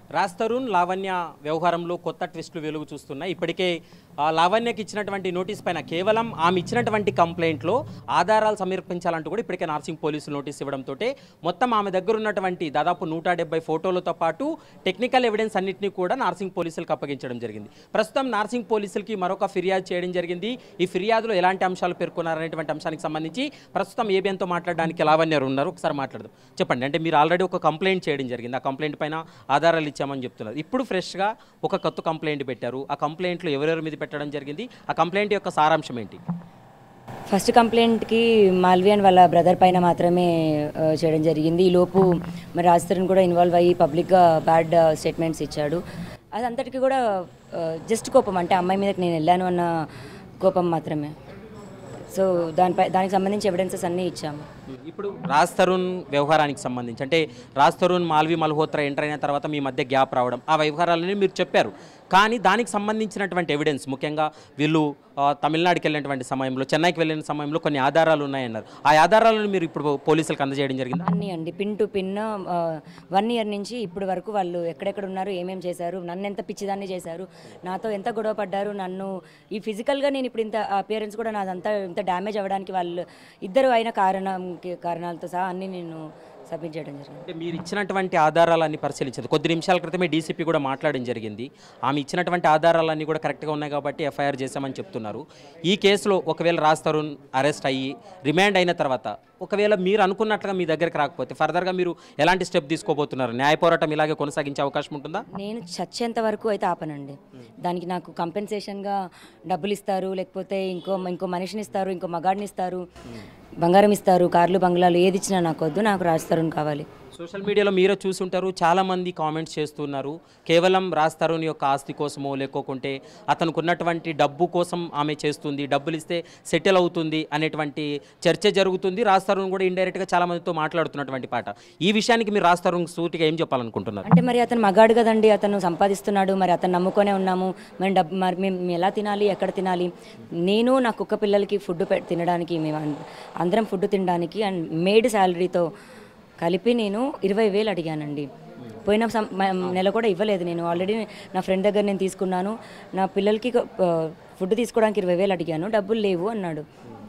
రాజ్ తరుణ్ లావణ్య వ్యవహారంలో కొత్త ట్విస్టులు వెలుగు చూస్తున్నాయి ఇప్పటికే ఆ, లావణ్యకి ఇచ్చినటువంటి నోటీస్ పైన కేవలం ఆమె ఇచ్చినటువంటి కంప్లైంట్లో ఆధారాలు సమర్పించాలంటూ కూడా ఇప్పటికే నార్సింగ్ పోలీసులు నోటీస్ ఇవ్వడంతో మొత్తం ఆమె దగ్గర ఉన్నటువంటి దాదాపు నూట డెబ్బై ఫోటోలతో పాటు టెక్నికల్ ఎవిడెన్స్ అన్నింటినీ కూడా నార్సింగ్ పోలీసులకు అప్పగించడం జరిగింది ప్రస్తుతం నార్సింగ్ పోలీసులకి మరొక ఫిర్యాదు చేయడం జరిగింది ఈ ఫిర్యాదులో ఎలాంటి అంశాలు పేర్కొన్నారనేటువంటి అంశానికి సంబంధించి ప్రస్తుతం ఏబిఎన్తో మాట్లాడడానికి లావణ్య గారు ఉన్నారు ఒకసారి మాట్లాడదాం చెప్పండి అంటే మీరు ఆల్రెడీ ఒక కంప్లైంట్ చేయడం జరిగింది ఆ కంప్లైంట్ పైన ఆధారాలు ఇచ్చామని చెప్తున్నారు ఇప్పుడు ఫ్రెష్గా ఒక కొత్త కంప్లైంట్ పెట్టారు ఆ కంప్లైంట్లో ఎవరెవరి మీద పెట్టడం జరిగింది ఆ కంప్లైంట్ యొక్క సారాంశం ఏంటి ఫస్ట్ కంప్లైంట్కి మాల్వియన్ వాళ్ళ బ్రదర్ పైన మాత్రమే ఆ, చేయడం జరిగింది ఈ లోపు మరి రాజతరుణ్ కూడా ఇన్వాల్వ్ అయ్యి పబ్లిక్గా బ్యాడ్ స్టేట్మెంట్స్ ఇచ్చాడు అదంతటికి కూడా జస్ట్ కోపం అంటే అమ్మాయి మీదకి నేను వెళ్ళాను అన్న కోపం మాత్రమే సో దానిపై దానికి సంబంధించి ఎవిడెన్సెస్ అన్నీ ఇచ్చాము ఇప్పుడు రాజ్ తరుణ్ వ్యవహారానికి సంబంధించి అంటే రాజ్ తరుణ్ మాల్వి మల్హోత్రా ఎంటర్ అయిన తర్వాత మీ మధ్య గ్యాప్ రావడం ఆ వ్యవహారాలని మీరు చెప్పారు కానీ దానికి సంబంధించినటువంటి ఎవిడెన్స్ ముఖ్యంగా వీళ్ళు ఆ, తమిళనాడుకి వెళ్ళినటువంటి సమయంలో చెన్నైకి వెళ్ళిన సమయంలో కొన్ని ఆధారాలు ఉన్నాయన్నారు ఆ ఆధారాలను మీరు ఇప్పుడు పోలీసులకు అందజేయడం జరిగింది అన్నీ అండి pin to pin one year నుంచి ఇప్పుడు వరకు వాళ్ళు ఎక్కడెక్కడ ఉన్నారు ఏమేం చేశారు నన్ను ఎంత పిచ్చిదాన్ని చేశారు నాతో ఎంత గొడవ పడ్డారు నన్ను ఈ ఫిజికల్గా నేను ఇప్పుడు ఇంత అపియరెన్స్ కూడా నాదంతా ఇంత డ్యామేజ్ అవ్వడానికి వాళ్ళు ఇద్దరు అయిన కారణం కారణాలతో సహా అన్నీ నేను సబ్మిట్ చేయడం జరిగింది అంటే మీరు ఇచ్చినటువంటి ఆధారాలన్నీ పరిశీలించదు కొద్ది నిమిషాల క్రితమే డీసీపీ కూడా మాట్లాడడం జరిగింది ఆమె ఇచ్చినటువంటి ఆధారాలన్నీ కూడా కరెక్ట్గా ఉన్నాయి కాబట్టి ఎఫ్ఐఆర్ చేశామని చెప్తున్నారు ఈ కేసులో ఒకవేళ రాజ్ తరుణ్ అరెస్ట్ అయ్యి రిమాండ్ అయిన తర్వాత ఒకవేళ మీరు అనుకున్నట్లుగా మీ దగ్గరికి రాకపోతే ఫర్దర్గా మీరు ఎలాంటి స్టెప్ తీసుకోబోతున్నారు న్యాయ పోరాటం ఇలాగే కొనసాగించే అవకాశం ఉంటుందా నేను చచ్చేంత వరకు అయితే ఆపనండి దానికి నాకు కంపెన్సేషన్గా డబ్బులు ఇస్తారు లేకపోతే ఇంకో ఇంకో మనిషిని ఇస్తారు ఇంకో మగాడిని ఇస్తారు బంగారం ఇస్తారు కార్లు బంగ్లాలు ఏది ఇచ్చినా నాకు వద్దు నాకు రాజతరుణ్ కావాలి సోషల్ మీడియాలో మీరే చూసుంటారు చాలామంది కామెంట్స్ చేస్తున్నారు కేవలం రాజ్ తరుణ్ యొక్క ఆస్తి కోసమో లేకోకుంటే అతనికి ఉన్నటువంటి డబ్బు కోసం ఆమె చేస్తుంది డబ్బులు ఇస్తే సెటిల్ అవుతుంది అనేటువంటి చర్చ జరుగుతుంది రాజ్ తరుణ్ కూడా ఇండైరెక్ట్గా చాలా మందితో మాట్లాడుతున్నటువంటి పాట ఈ విషయానికి మీరు రాజ్ తరుణ్ సూటిగా ఏం చెప్పాలనుకుంటున్నారు అంటే మరి అతను మగాడు కదండి అతను సంపాదిస్తున్నాడు మరి అతను నమ్ముకొనే ఉన్నాము మరి డబ్బు మరి మేము ఎలా తినాలి ఎక్కడ తినాలి నేను నా కుక్క పిల్లలకి ఫుడ్ పె తినడానికి మేము అం- అందరం ఫుడ్ తినడానికి అండ్ మేడ్ శాలరీతో కలిపి నేను ఇరవై వేలు అడిగానండి పోయిన సం- మ- నెల కూడా ఇవ్వలేదు నేను ఆల్రెడీ నా ఫ్రెండ్ దగ్గర నేను తీసుకున్నాను నా పిల్లలకి ఆ, ఫుడ్ తీసుకోవడానికి ఇరవై వేలు అడిగాను డబ్బులు లేవు అన్నాడు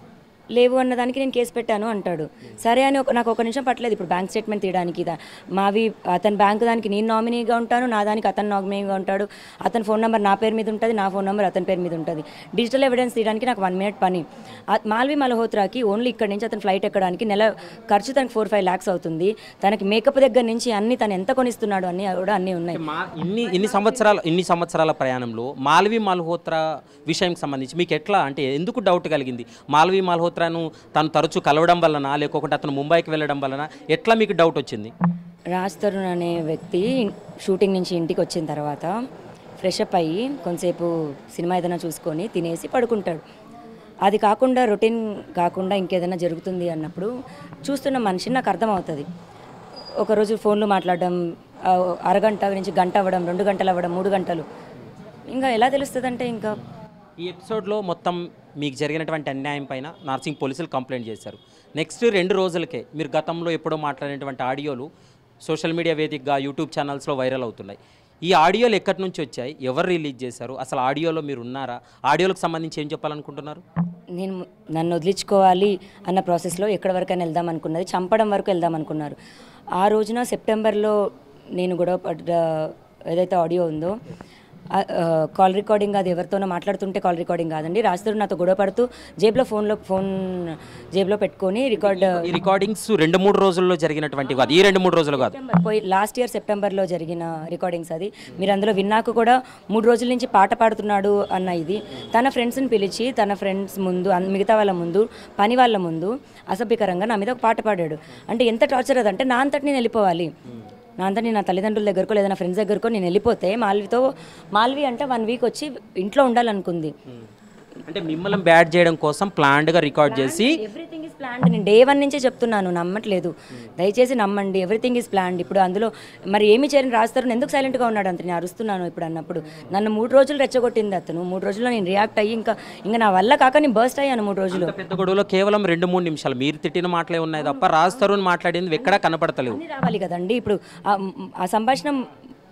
లేవు అన్నదానికి నేను కేసు పెట్టాను అంటాడు సరే అని ఒక నాకు ఒక నిమిషం పట్టలేదు ఇప్పుడు బ్యాంక్ స్టేట్మెంట్ తీయడానికి దా- మావి అతని బ్యాంక్ దానికి నేను నామినీగా ఉంటాను నా దానికి అతను నామినీగా ఉంటాడు అతని ఫోన్ నెంబర్ నా పేరు మీద ఉంటుంది నా ఫోన్ నెంబర్ అతని పేరు మీద ఉంటుంది డిజిటల్ ఎవిడెన్స్ తీయడానికి నాకు వన్ మినిట్ పని ఆ- మాల్వి మల్హోత్రాకి ఓన్లీ ఇక్కడ నుంచి అతను ఫ్లైట్ ఎక్కడానికి నెల ఖర్చు తనకి ఫోర్ ఫైవ్ ల్యాక్స్ అవుతుంది తనకి మేకప్ దగ్గర నుంచి అన్ని తను ఎంత కొనిస్తున్నాడు అన్ని కూడా అన్నీ ఉన్నాయి మా ఇన్ని ఇన్ని సంవత్సరాల ఇన్ని సంవత్సరాల ప్రయాణంలో మాల్వి మల్హోత్రా విషయంకి సంబంధించి మీకు ఎట్లా అంటే ఎందుకు డౌట్ కలిగింది మాల్వి మల్హోత్రాను తను తరచూ కలవడం వలన లేకపోతే అతను ముంబైకి వెళ్ళడం వలన ఎట్లా మీకు డౌట్ వచ్చింది రాజ్ తరుణ్ అనే వ్యక్తి షూటింగ్ నుంచి ఇంటికి వచ్చిన తర్వాత ఫ్రెష్ అప్ అయ్యి కొంతసేపు సినిమా ఏదైనా చూసుకొని తినేసి పడుకుంటాడు అది కాకుండా రొటీన్ కాకుండా ఇంకేదైనా జరుగుతుంది అన్నప్పుడు చూస్తున్న మనిషిని నాకు అర్థమవుతుంది ఒకరోజు ఫోన్లో మాట్లాడడం ఆ, అరగంట నుంచి గంట అవ్వడం రెండు గంటలు అవ్వడం మూడు గంటలు ఇంకా ఎలా తెలుస్తుందంటే ఇంకా ఈ ఎపిసోడ్లో మొత్తం మీకు జరిగినటువంటి అన్యాయం పైన నార్సింగ్ పోలీసులు కంప్లైంట్ చేశారు నెక్స్ట్ రెండు రోజులకే మీరు గతంలో ఎప్పుడో మాట్లాడినటువంటి ఆడియోలు సోషల్ మీడియా వేదికగా యూట్యూబ్ ఛానల్స్లో వైరల్ అవుతున్నాయి ఈ ఆడియోలు ఎక్కడి నుంచి వచ్చాయి ఎవరు రిలీజ్ చేశారు అసలు ఆడియోలో మీరు ఉన్నారా ఆడియోలకు సంబంధించి ఏం చెప్పాలనుకుంటున్నారు నేను నన్ను వదిలించుకోవాలి అన్న ప్రాసెస్లో ఎక్కడి వరకైనా వెళ్దాం అనుకున్నది చంపడం వరకు వెళ్దాం అనుకున్నారు ఆ రోజున సెప్టెంబర్లో నేను గొడవ పడ్డ ఏదైతే ఆడియో ఉందో ఆ, ఆ, కాల్ రికార్డింగ్ అది ఎవరితోనో మాట్లాడుతుంటే కాల్ రికార్డింగ్ కాదండి రాజుతో నాతో గొడవ పడుతూ జేబులో ఫోన్లో ఫోన్ జేబులో పెట్టుకొని రికార్డ్ ఈ రికార్డింగ్స్ రెండు మూడు రోజుల్లో జరిగినటువంటి కాదు ఈ రెండు మూడు రోజులు కాదు సెప్టెంబర్ పోయి లాస్ట్ ఇయర్ సెప్టెంబర్లో జరిగిన రికార్డింగ్స్ అది మీరు అందులో విన్నాక కూడా మూడు రోజుల నుంచి పాట పాడుతున్నాడు అన్న ఇది తన ఫ్రెండ్స్ని పిలిచి తన ఫ్రెండ్స్ ముందు అన్- మిగతా వాళ్ళ ముందు పని వాళ్ళ ముందు అసభ్యకరంగా నా మీద ఒక పాట పాడాడు అంటే ఎంత టార్చర్ అదంటే నా అంతటి నేను వెళ్ళిపోవాలి నా అంతటి నా తల్లిదండ్రుల దగ్గరకో లేదా నా ఫ్రెండ్స్ దగ్గరకో నేను వెళ్ళిపోతే మాల్వితో మాల్వి అంటే వన్ వీక్ వచ్చి ఇంట్లో ఉండాలనుకుంది అంటే మిమ్మల్ని బ్యాడ్ చేయడం కోసం ప్లాన్డ్గా రికార్డ్ చేసి ఎవ్రీథింగ్ ఈజ్ ప్లాన్డ్ నేను డే వన్ నుంచే చెప్తున్నాను నమ్మట్లేదు దయచేసి నమ్మండి ఎవ్రీథింగ్ ఈజ్ ప్లాన్డ్ ఇప్పుడు అందులో మరి ఏమి చేయని రాస్తారు ఎందుకు సైలెంట్గా ఉన్నాడు అంత నేను అరుస్తున్నాను ఇప్పుడు అన్నప్పుడు నన్ను మూడు రోజులు రెచ్చగొట్టింది అతను మూడు రోజుల్లో నేను రియాక్ట్ అయ్యి ఇంకా ఇంకా నా వల్ల కాక నేను బర్స్ట్ అయ్యాను మూడు రోజులు ఇంత పెద్ద గొడవలో కేవలం రెండు మూడు నిమిషాలు మీరు తిట్టిన మాటలే ఉన్నాయి తప్ప రాజ్ తరుణ్ మాట్లాడింది ఎక్కడా కనపడతలేవు అన్నీ రావాలి కదండి ఇప్పుడు ఆ- ఆ సంభాషణ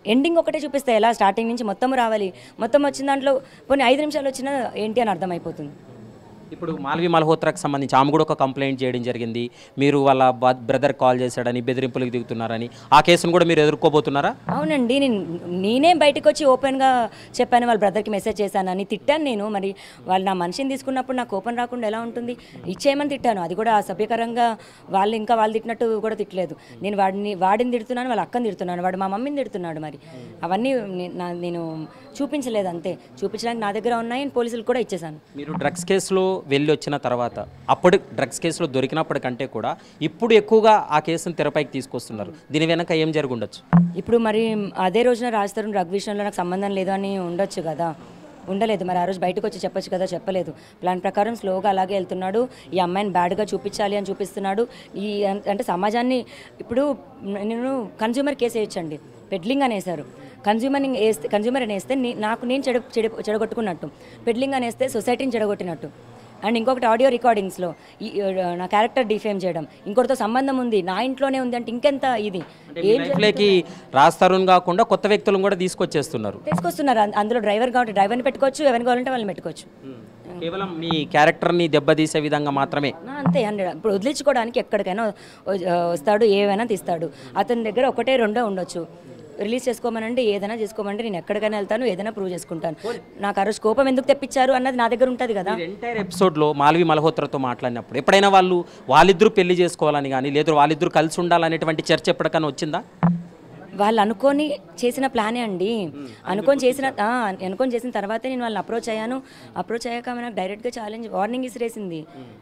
ఎండింగ్ ఒకటే చూపిస్తే ఎలా స్టార్టింగ్ నుంచి మొత్తం రావాలి మొత్తం వచ్చిన దాంట్లో కొన్ని ఐదు నిమిషాలు వచ్చినా ఏంటి అని అర్థమైపోతుంది ఇప్పుడు మాల్వి మల్హోత్రాకి సంబంధించి ఆమె కూడా ఒక కంప్లైంట్ చేయడం జరిగింది మీరు వాళ్ళ బ్రదర్ కాల్ చేశాడని బెదిరింపులకు దిగుతున్నారని ఆ కేసును కూడా మీరు ఎదుర్కోబోతున్నారా అవునండి నేను నేనే బయటకు వచ్చి ఓపెన్గా చెప్పాను వాళ్ళ బ్రదర్కి మెసేజ్ చేశానని తిట్టాను నేను మరి వాళ్ళు నా మనిషిని తీసుకున్నప్పుడు నాకు ఓపెన్ రాకుండా ఎలా ఉంటుంది ఇచ్చేయమని తిట్టాను అది కూడా సభ్యకరంగా వాళ్ళు ఇంకా వాళ్ళు తిట్టినట్టు కూడా తిట్టలేదు నేను వాడిని వాడిని తిడుతున్నాను వాళ్ళ అక్కని తిడుతున్నాను వాడు మా మమ్మీని తిడుతున్నాడు మరి అవన్నీ నే- నా- నేను చూపించలేదు అంతే చూపించడానికి నా దగ్గర ఉన్నాయి పోలీసులకు కూడా ఇచ్చేసాను మీరు డ్రగ్స్ కేసులో వెళ్ళి వచ్చిన తర్వాత అప్పుడు డ్రగ్స్ కేసులో దొరికినప్పటికంటే కూడా ఇప్పుడు ఎక్కువగా ఆ కేసును తెరపైకి తీసుకొస్తున్నారు దీని వెనక ఏం జరిగి ఉండొచ్చు ఇప్పుడు మరి అదే రోజున రాజతరుణ్ రఘు విషయంలో నాకు సంబంధం లేదు అని ఉండొచ్చు కదా ఉండలేదు మరి ఆ రోజు బయటకు వచ్చి చెప్పొచ్చు కదా చెప్పలేదు ప్లాన్ ప్రకారం స్లోగా అలాగే వెళ్తున్నాడు ఈ అమ్మాయిని బ్యాడ్గా చూపించాలి అని చూపిస్తున్నాడు ఈ అం- అంటే సమాజాన్ని ఇప్పుడు నేను కన్జ్యూమర్ కేసు వేయచ్చండి పెడ్లింగ్ అనేసారు కన్జ్యూమర్ వేస్తే కన్జ్యూమర్ అనేస్తే నీ- నాకు నేను చెడ చెడ చెడగొట్టుకున్నట్టు పెడ్లింగ్ అనేస్తే సొసైటీని చెడగొట్టినట్టు అండ్ ఇంకొకటి ఆడియో రికార్డింగ్స్లో ఈ ఆ, నా క్యారెక్టర్ డిఫేమ్ చేయడం ఇంకొకటితో సంబంధం ఉంది నా ఇంట్లోనే ఉంది అంటే ఇంకెంత ఇది ఏం లైఫ్లోకి రాజ్ తరుణ్ కాకుండా కొత్త వ్యక్తులను కూడా తీసుకొచ్చేస్తున్నారు తీసుకొస్తున్నారు అం- అందులో డ్రైవర్ కాబట్టి డ్రైవర్ని పెట్టుకోవచ్చు ఎవరిని కావాలంటే వాళ్ళని పెట్టుకోవచ్చు కేవలం మీ క్యారెక్టర్ని దెబ్బతీసే విధంగా మాత్రమే నా అంతే హండ్రెడ్ ఇప్పుడు వదిలించుకోవడానికి ఎక్కడికైనా వ- వస్తాడు ఏవైనా తీస్తాడు అతని దగ్గర ఒకటే రెండో ఉండొచ్చు రిలీజ్ చేసుకోమనంటే ఏదైనా చేసుకోమంటే నేను ఎక్కడికైనా వెళ్తాను ఏదైనా ప్రూవ్ చేసుకుంటాను నాకు ఆ రోజు కోపం ఎందుకు తెప్పించారు అన్నది నా దగ్గర ఉంటుంది కదా ఎంటైర్ ఎపిసోడ్లో మాల్వి మల్హోత్రాతో మాట్లాడినప్పుడు ఎప్పుడైనా వాళ్ళు వాళ్ళిద్దరూ పెళ్లి చేసుకోవాలని కానీ లేదు వాళ్ళిద్దరూ కలిసి ఉండాలనేటువంటి చర్చ ఎప్పటికైనా వచ్చిందా వాళ్ళు అనుకొని చేసిన ప్లానే అండి అనుకొని చేసిన ఆ, అనుకొని చేసిన తర్వాతే నేను వాళ్ళని అప్రోచ్ అయ్యాను అప్రోచ్ అయ్యాక ఆమె నాకు డైరెక్ట్గా ఛాలెంజ్ వార్నింగ్ ఇసిరేసింది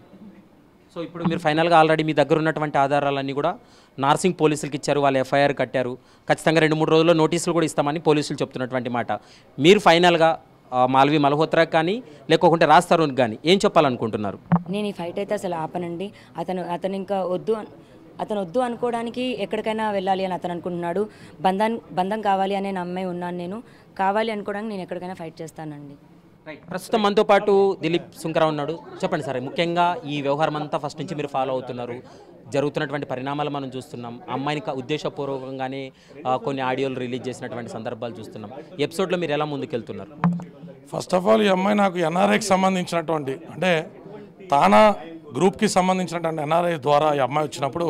సో ఇప్పుడు మీరు ఫైనల్గా ఆల్రెడీ మీ దగ్గర ఉన్నటువంటి ఆధారాలన్నీ కూడా నార్సింగ్ పోలీసులకి ఇచ్చారు వాళ్ళు ఎఫ్ఐఆర్ కట్టారు ఖచ్చితంగా రెండు మూడు రోజుల్లో నోటీసులు కూడా ఇస్తామని పోలీసులు చెప్తున్నటువంటి మాట మీరు ఫైనల్గా ఆ, మాల్వి మల్హోత్రాకి కానీ లేకోకుంటే రాజ్ తరుణ్కి కానీ ఏం చెప్పాలనుకుంటున్నారు నేను ఈ ఫైట్ అయితే అసలు ఆపనండి అతను అతను ఇంకా వద్దు అన్- అతను వద్దు అనుకోవడానికి ఎక్కడికైనా వెళ్ళాలి అని అతను అనుకుంటున్నాడు బంధం బంధం కావాలి అనే నమ్మే ఉన్నాను నేను కావాలి అనుకోవడానికి నేను ఎక్కడికైనా ఫైట్ చేస్తానండి ప్రస్తుతం మనతో పాటు దిలీప్ సుంకరా ఉన్నాడు చెప్పండి సార్ ముఖ్యంగా ఈ వ్యవహారం అంతా ఫస్ట్ నుంచి మీరు ఫాలో అవుతున్నారు జరుగుతున్నటువంటి పరిణామాలు మనం చూస్తున్నాం అమ్మాయిని క- ఉద్దేశపూర్వకంగానే ఆ, కొన్ని ఆడియోలు రిలీజ్ చేసినటువంటి సందర్భాలు చూస్తున్నాం ఈ ఎపిసోడ్లో మీరు ఎలా ముందుకెళ్తున్నారు ఫస్ట్ ఆఫ్ ఆల్ ఈ అమ్మాయి నాకు ఎన్ఆర్ఐకి సంబంధించినటువంటి అంటే తానా గ్రూప్కి సంబంధించినటువంటి ఎన్ఆర్ఐ ద్వారా ఈ అమ్మాయి వచ్చినప్పుడు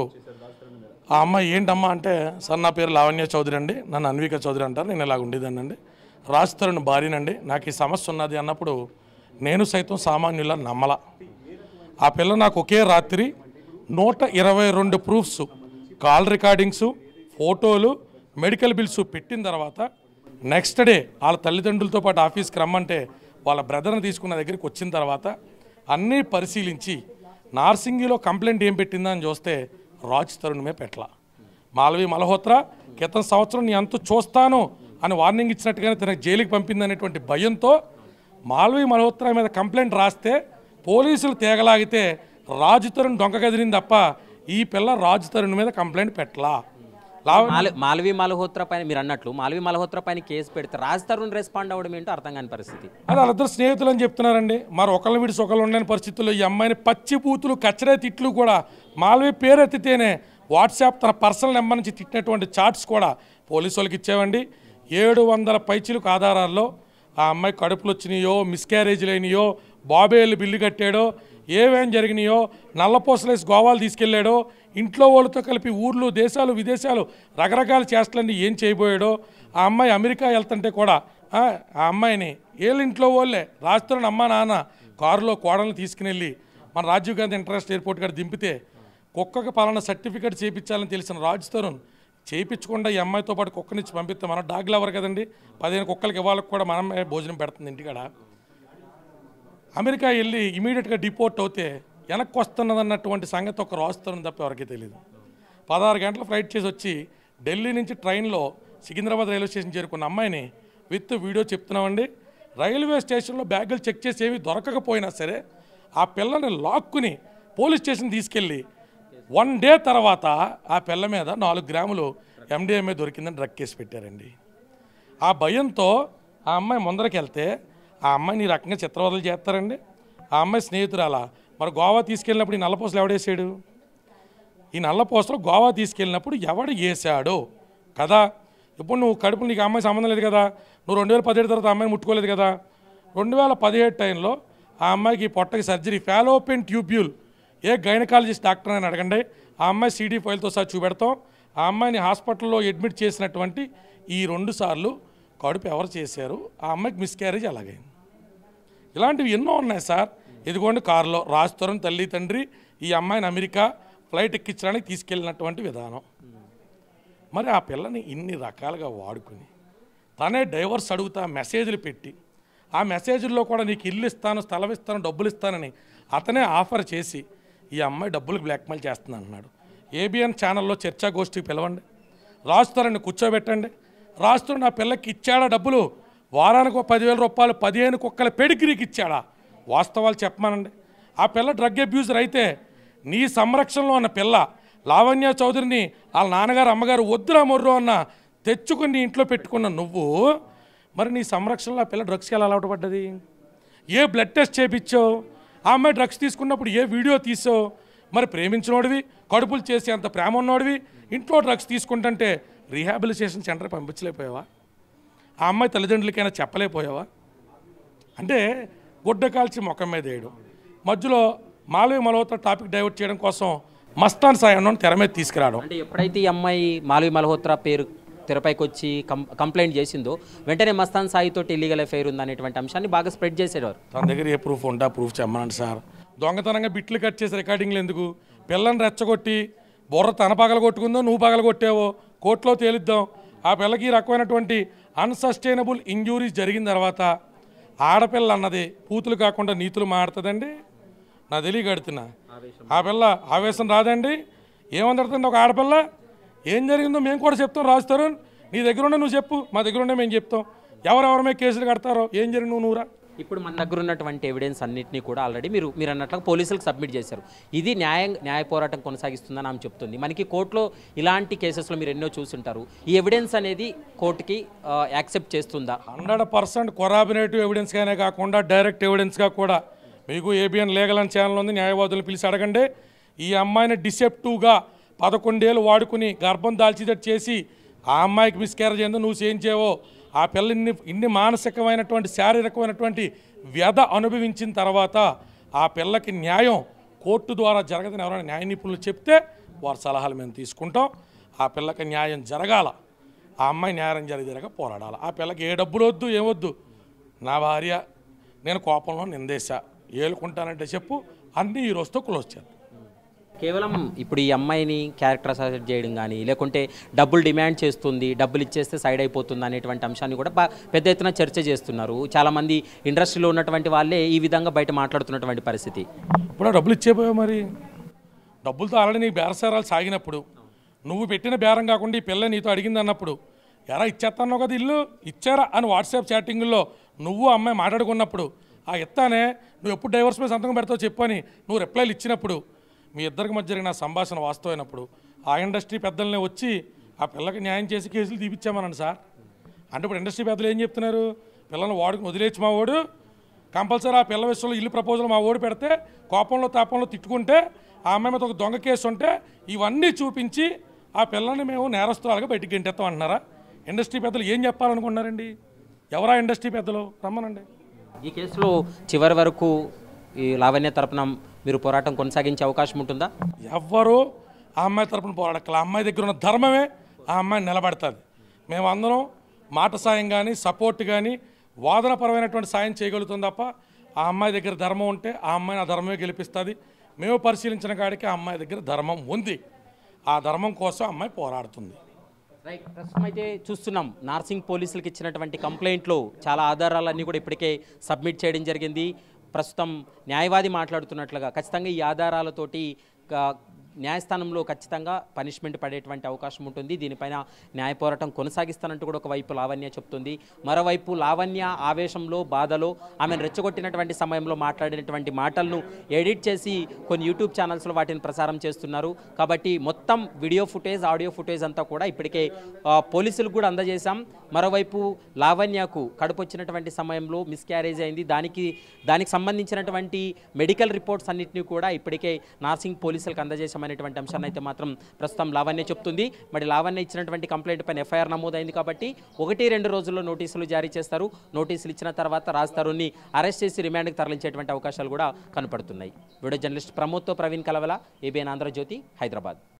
ఆ అమ్మాయి ఏంటమ్మా అంటే సార్ నా పేరు లావణ్య చౌదరి అండి నన్ను అన్విక చౌదరి అంటారు నేను ఇలాగ ఉండేదానండి రాజ్ తరుణ్ భార్యనండి నాకు ఈ సమస్య ఉన్నది అన్నప్పుడు నేను సైతం సామాన్యుల నమ్మల ఆ పిల్ల నాకు ఒకే రాత్రి నూట ఇరవై రెండు ప్రూఫ్స్ కాల్ రికార్డింగ్స్ ఫోటోలు మెడికల్ బిల్స్ పెట్టిన తర్వాత నెక్స్ట్ డే వాళ్ళ తల్లిదండ్రులతో పాటు ఆఫీస్కి రమ్మంటే వాళ్ళ బ్రదర్ని తీసుకున్న దగ్గరికి వచ్చిన తర్వాత అన్నీ పరిశీలించి నార్సింగిలో కంప్లైంట్ ఏం పెట్టిందా అని చూస్తే రాజ్ తరుణ్మే పెట్టలా మాలవి మల్హోత్రా క్రితం సంవత్సరం నీ అంతు చూస్తాను అని వార్నింగ్ ఇచ్చినట్టుగానే తనకు జైలుకి పంపిందనేటువంటి భయంతో మాల్వి మల్హోత్రా మీద కంప్లైంట్ రాస్తే పోలీసులు తేగలాగితే రాజు తరుణ్ డొంక కదిలింది తప్ప ఈ పిల్ల రాజు తరుణ్ మీద కంప్లైంట్ పెట్టలా లావ మాల మాల్వి మల్హోత్రా పైన మీరు అన్నట్లు మాల్వి మల్హోత్రా పైన కేసు పెడితే రాజ్ తరుణ్ రెస్పాండ్ అవ్వడం ఏంటో అర్థం కాని పరిస్థితి అది వాళ్ళిద్దరు స్నేహితులు అని చెప్తున్నారండి మరి ఒకళ్ళని విడిచి ఒకళ్ళు ఉండని పరిస్థితుల్లో ఈ అమ్మాయిని పచ్చి బూతులు కచ్చరే తిట్లు కూడా మాల్వి పేరు ఎత్తితేనే వాట్సాప్ తన పర్సనల్ నెంబర్ నుంచి తిట్టినటువంటి చాట్స్ కూడా పోలీసు వాళ్ళకి ఇచ్చామండి ఏడు వందల పైచిలకు ఆధారాల్లో ఆ అమ్మాయి కడుపులు వచ్చినాయో మిస్క్యారేజ్లు అయినాయో బాబేళ్ళు బిల్లు కట్టాడో ఏమేం జరిగినాయో నల్లపూసలేసి గోవాలు తీసుకెళ్ళాడో ఇంట్లో వాళ్ళతో కలిపి ఊర్లు దేశాలు విదేశాలు రకరకాల చేష్టలన్నీ ఏం చేయబోయాడో ఆ అమ్మాయి అమెరికా వెళ్తుంటే కూడా ఆ ఆ అమ్మాయిని వీళ్ళ ఇంట్లో వాళ్ళే రాజుతున్న అమ్మ నాన్న కారులో కోడల్ని తీసుకుని మన రాజీవ్ గాంధీ ఇంటర్నేషనల్ ఎయిర్పోర్ట్ కాడ దింపితే కుక్కకి పలానా సర్టిఫికేట్ చేయించాలని తెలిసిన రాజ్ తరుణ్ చేయించకుండా ఈ అమ్మాయితో పాటు కుక్కనిచ్చి పంపిస్తే మనం డాగ్ లవర్ కదండి పదిహేను కుక్కలకి ఇవ్వాలకు కూడా మనమే భోజనం పెడుతుంది ఇంటికాడ అమెరికా వెళ్ళి ఇమీడియట్గా డిపోర్ట్ అవుతే వెనక్కి వస్తున్నదన్నటువంటి సంగతి ఒక రాజుతరుణ్ తప్ప ఎవరికీ తెలియదు పదహారు గంటల ఫ్లైట్ చేసి వచ్చి ఢిల్లీ నుంచి ట్రైన్లో సికింద్రాబాద్ రైల్వే స్టేషన్ చేరుకున్న అమ్మాయిని విత్ వీడియో చెప్తున్నామండి రైల్వే స్టేషన్లో బ్యాగులు చెక్ చేసి ఏమీ దొరకకపోయినా సరే ఆ పిల్లని లాక్కుని పోలీస్ స్టేషన్ తీసుకెళ్ళి వన్ డే తర్వాత ఆ పిల్ల మీద నాలుగు గ్రాములు ఎండిఎంఏ దొరికిందని డ్రగ్ కేసు పెట్టారండి ఆ భయంతో ఆ అమ్మాయి ముందరికి వెళ్తే ఆ అమ్మాయిని ఈ రకంగా చిత్రవదలు చేస్తారండి ఆ అమ్మాయి స్నేహితురాలా మరి గోవా తీసుకెళ్ళినప్పుడు ఈ నల్లపూసలు ఎవడేసాడు ఈ నల్లపూసలు గోవా తీసుకెళ్ళినప్పుడు ఎవడు వేసాడో కదా ఇప్పుడు నువ్వు కడుపు నీకు ఆ అమ్మాయి సంబంధం లేదు కదా నువ్వు రెండు వేల పదిహేడు తర్వాత ఆ అమ్మాయిని ముట్టుకోలేదు కదా రెండు వేల పదిహేడు టైంలో ఆ అమ్మాయికి పొట్టకి సర్జరీ ఫాలోపెన్ ట్యూబ్యూల్ ఏ గైనకాలజిస్ట్ డాక్టర్ అని అడగండి ఆ అమ్మాయి సీడీ ఫైల్తో సహా చూపెడతాం ఆ అమ్మాయిని హాస్పిటల్లో అడ్మిట్ చేసినటువంటి ఈ రెండు సార్లు కడుపు ఎవరు చేశారు ఆ అమ్మాయికి మిస్క్యారేజ్ అలాగైంది ఇలాంటివి ఎన్నో ఉన్నాయి సార్ ఇదిగోండి కారులో రాజతరం తల్లి తండ్రి ఈ అమ్మాయిని అమెరికా ఫ్లైట్ ఎక్కించడానికి తీసుకెళ్ళినటువంటి విధానం మరి ఆ పిల్లని ఇన్ని రకాలుగా వాడుకుని తనే డైవర్స్ అడుగుతా మెసేజ్లు పెట్టి ఆ మెసేజ్ల్లో కూడా నీకు ఇల్లు ఇస్తాను స్థలం ఇస్తాను డబ్బులు ఇస్తానని అతనే ఆఫర్ చేసి ఈ అమ్మాయి డబ్బులకు బ్లాక్మెయిల్ చేస్తుంది అన్నాడు ఏబిఎన్ ఛానల్లో చర్చా గోష్ఠికి పిలవండి రాస్తారని కూర్చోబెట్టండి రాస్తూ నా పిల్లకి ఇచ్చాడా డబ్బులు వారానికి ఒక పదివేల రూపాయలు పదిహేను కుక్కల పెడిగిరికి ఇచ్చాడా వాస్తవాలు చెప్పమానండి ఆ పిల్ల డ్రగ్ అబ్యూజర్ అయితే నీ సంరక్షణలో ఉన్న పిల్ల లావణ్య చౌదరిని వాళ్ళ నాన్నగారు అమ్మగారు వద్దురా మొర్రు అన్న తెచ్చుకుని నీ ఇంట్లో పెట్టుకున్న నువ్వు మరి నీ సంరక్షణలో ఆ పిల్ల డ్రగ్స్కి ఎలా అలవాటు పడ్డది ఏ బ్లడ్ టెస్ట్ చేపించావు ఆ అమ్మాయి డ్రగ్స్ తీసుకున్నప్పుడు ఏ వీడియో తీసావు మరి ప్రేమించినోడివి కడుపులు చేసి అంత ప్రేమ ఉన్నోడివి ఇంట్లో డ్రగ్స్ తీసుకుంటుంటే రీహాబిలిటేషన్ సెంటర్ పంపించలేకపోయావా ఆ అమ్మాయి తల్లిదండ్రులకైనా చెప్పలేకపోయావా అంటే గుడ్డ కాల్చి ముఖం మీద వేయడం మధ్యలో మాలవి మలవత టాపిక్ డైవర్ట్ చేయడం కోసం మస్తాన్ సాయి అన్నోని తెర మీద తీసుకురావడం అంటే ఎప్పుడైతే ఈ అమ్మాయి మాలవి మల్హోత్రా పేరు తెరపైకి వచ్చి కం కంప్లైంట్ చేసిందో వెంటనే మస్తాన్ సాయితోటి ఇల్లీగల్ ఎఫైర్ ఉందనేటువంటి అంశాన్ని బాగా స్ప్రెడ్ చేసేవారు తన దగ్గర ఏ ప్రూఫ్ ఉంటే ఆ ప్రూఫ్ చెప్పమనండి సార్ దొంగతనంగా బిట్లు కట్ చేసి రికార్డింగ్లు ఎందుకు పిల్లని రెచ్చగొట్టి బుర్ర తన పగల కొట్టుకుందో నువ్వు పగల కొట్టావో కోర్టులో తేలిద్దాం ఆ పిల్లకి ఈ రకమైనటువంటి అన్సస్టైనబుల్ ఇంజూరీస్ జరిగిన తర్వాత ఆడపిల్ల అన్నది పూతులు కాకుండా నీతులు మాడుతుందండి నా తెలియగడుతున్నా ఆ పిల్ల ఆవేశం రాదండి ఏమందడుతుంది ఒక ఆడపిల్ల ఏం జరిగిందో మేము కూడా చెప్తాం రాస్తారు నీ దగ్గర ఉండే నువ్వు చెప్పు మా దగ్గర ఉండే మేము చెప్తాం ఎవరెవరి మీద కేసులు కడతారో ఏం జరిగింది నువ్వు నువ్వురా ఇప్పుడు మన దగ్గర ఉన్నటువంటి ఎవిడెన్స్ అన్నింటినీ కూడా ఆల్రెడీ మీరు మీరు అన్నట్లుగా పోలీసులకు సబ్మిట్ చేశారు ఇది న్యాయం న్యాయ పోరాటం కొనసాగిస్తుందని ఆమె చెప్తుంది మనకి కోర్టులో ఇలాంటి కేసెస్లో మీరు ఎన్నో చూసుంటారు ఈ ఎవిడెన్స్ అనేది కోర్టుకి యాక్సెప్ట్ చేస్తుందా హండ్రెడ్ పర్సెంట్ కొరాబినేటివ్ ఎవిడెన్స్గానే కాకుండా డైరెక్ట్ ఎవిడెన్స్గా కూడా మీకు ఏబిఎన్ లీగల్ అని ఛానల్ ఉంది న్యాయవాదులు పిలిచి అడగండి ఈ అమ్మాయిని డిసెప్టివ్గా పదకొండేళ్ళు వాడుకుని గర్భం దాల్చిదట్టు చేసి ఆ అమ్మాయికి మిస్క్యారేజ్ అయిందో నువ్వు చేయించేవో ఆ పిల్ల ఇన్ని ఇన్ని మానసికమైనటువంటి శారీరకమైనటువంటి వ్యధ అనుభవించిన తర్వాత ఆ పిల్లకి న్యాయం కోర్టు ద్వారా జరగదని ఎవరైనా న్యాయ నిపుణులు చెప్తే వారి సలహాలు మేము తీసుకుంటాం ఆ పిల్లకి న్యాయం జరగాల ఆ అమ్మాయి న్యాయం జరిగేలాగా పోరాడాలి ఆ పిల్లకి ఏ డబ్బులు వద్దు ఏమొద్దు నా భార్య నేను కోపంలో నిందేశా ఏలుకుంటానంటే చెప్పు అన్నీ ఈ రోజుతో క్లోజ్ చేద్దాం కేవలం ఇప్పుడు ఈ అమ్మాయిని క్యారెక్టర్ అసాసిట్ చేయడం కానీ లేకుంటే డబ్బులు డిమాండ్ చేస్తుంది డబ్బులు ఇచ్చేస్తే సైడ్ అయిపోతుంది అనేటువంటి అంశాన్ని కూడా బా- పెద్ద ఎత్తున చర్చ చేస్తున్నారు చాలామంది ఇండస్ట్రీలో ఉన్నటువంటి వాళ్ళే ఈ విధంగా బయట మాట్లాడుతున్నటువంటి పరిస్థితి ఇప్పుడు ఆ డబ్బులు ఇచ్చేపోయావు మరి డబ్బులతో ఆల్రెడీ నీ బేరసారాలు సాగినప్పుడు నువ్వు పెట్టిన బేరం కాకుండా ఈ పిల్ల నీతో అడిగింది అన్నప్పుడు ఎరా ఇచ్చేస్తాను కదా ఇల్లు ఇచ్చారా అని వాట్సాప్ చాటింగ్లో నువ్వు అమ్మాయి మాట్లాడుకున్నప్పుడు ఆ ఇస్తానే నువ్వు ఎప్పుడు డైవర్స్ మీద సంతకం పెడతావు చెప్పని నువ్వు రిప్లైలు ఇచ్చినప్పుడు మీ ఇద్దరికి మధ్య జరిగిన సంభాషణ వాస్తవమైనప్పుడు ఆ ఇండస్ట్రీ పెద్దలనే వచ్చి ఆ పిల్లకి న్యాయం చేసి కేసులు తీపిచ్చామనండి సార్ అంటే ఇప్పుడు ఇండస్ట్రీ పెద్దలు ఏం చెప్తున్నారు పిల్లల్ని వాడుకుని వదిలేచ్చు మా వాడు కంపల్సరీ ఆ పిల్ల విషయంలో ఇల్లు ప్రపోజల్ మా ఓడి పెడితే కోపంలో తాపంలో తిట్టుకుంటే ఆ అమ్మాయి మీద ఒక దొంగ కేసు ఉంటే ఇవన్నీ చూపించి ఆ పిల్లల్ని మేము నేరస్తురాలుగా బయటికి గెంటెత్తాం అంటున్నారా ఇండస్ట్రీ పెద్దలు ఏం చెప్పాలనుకుంటున్నారండి ఎవరా ఇండస్ట్రీ పెద్దలు రమ్మనండి ఈ కేసులో చివరి వరకు ఈ లావణ్య తరపున మీరు పోరాటం కొనసాగించే అవకాశం ఉంటుందా ఎవ్వరూ ఆ అమ్మాయి తరపున పోరాడక్కల ఆ అమ్మాయి దగ్గర ఉన్న ధర్మమే ఆ అమ్మాయి నిలబడుతుంది మేమందరం మాట సాయం కానీ సపోర్ట్ కానీ వాదనపరమైనటువంటి సాయం చేయగలుగుతాం తప్ప ఆ అమ్మాయి దగ్గర ధర్మం ఉంటే ఆ అమ్మాయిని ఆ ధర్మమే గెలిపిస్తుంది మేము పరిశీలించిన కాడికి ఆ అమ్మాయి దగ్గర ధర్మం ఉంది ఆ ధర్మం కోసం ఆ అమ్మాయి పోరాడుతుంది రైట్ ప్రస్తుతం అయితే చూస్తున్నాం నార్సింగ్ పోలీసులకు ఇచ్చినటువంటి కంప్లైంట్లో చాలా ఆధారాలన్నీ కూడా ఇప్పటికే సబ్మిట్ చేయడం జరిగింది ప్రస్తుతం న్యాయవాది మాట్లాడుతున్నట్లుగా ఖచ్చితంగా ఈ ఆధారాలతోటి క- న్యాయస్థానంలో ఖచ్చితంగా పనిష్మెంట్ పడేటువంటి అవకాశం ఉంటుంది దీనిపైన న్యాయ పోరాటం కొనసాగిస్తానంటూ కూడా ఒకవైపు లావణ్య చెప్తుంది మరోవైపు లావణ్య ఆవేశంలో బాధలో ఆమెను రెచ్చగొట్టినటువంటి సమయంలో మాట్లాడినటువంటి మాటలను ఎడిట్ చేసి కొన్ని యూట్యూబ్ ఛానల్స్లో వాటిని ప్రసారం చేస్తున్నారు కాబట్టి మొత్తం వీడియో ఫుటేజ్ ఆడియో ఫుటేజ్ అంతా కూడా ఇప్పటికే ఆ, పోలీసులకు కూడా అందజేశాం మరోవైపు లావణ్యకు కడుపు వచ్చినటువంటి సమయంలో మిస్క్యారేజ్ అయింది దానికి దానికి సంబంధించినటువంటి మెడికల్ రిపోర్ట్స్ అన్నింటినీ కూడా ఇప్పటికే నార్సింగ్ పోలీసులకు అందజేశామని చేస్తున్నామనేటువంటి అంశాన్ని అయితే మాత్రం ప్రస్తుతం లావణ్య చెప్తుంది మరి లావణ్య ఇచ్చినటువంటి కంప్లైంట్ పైన ఎఫ్ఐఆర్ నమోదైంది కాబట్టి ఒకటి రెండు రోజుల్లో నోటీసులు జారీ చేస్తారు నోటీసులు ఇచ్చిన తర్వాత రాజ్ తరుణ్ని అరెస్ట్ చేసి రిమాండ్కి తరలించేటువంటి అవకాశాలు కూడా కనపడుతున్నాయి వీడియో జర్నలిస్ట్ ప్రమోద్తో ప్రవీణ్ కలవల ఏబిఎన్ ఆంధ్రజ్యోతి హైదరాబాద్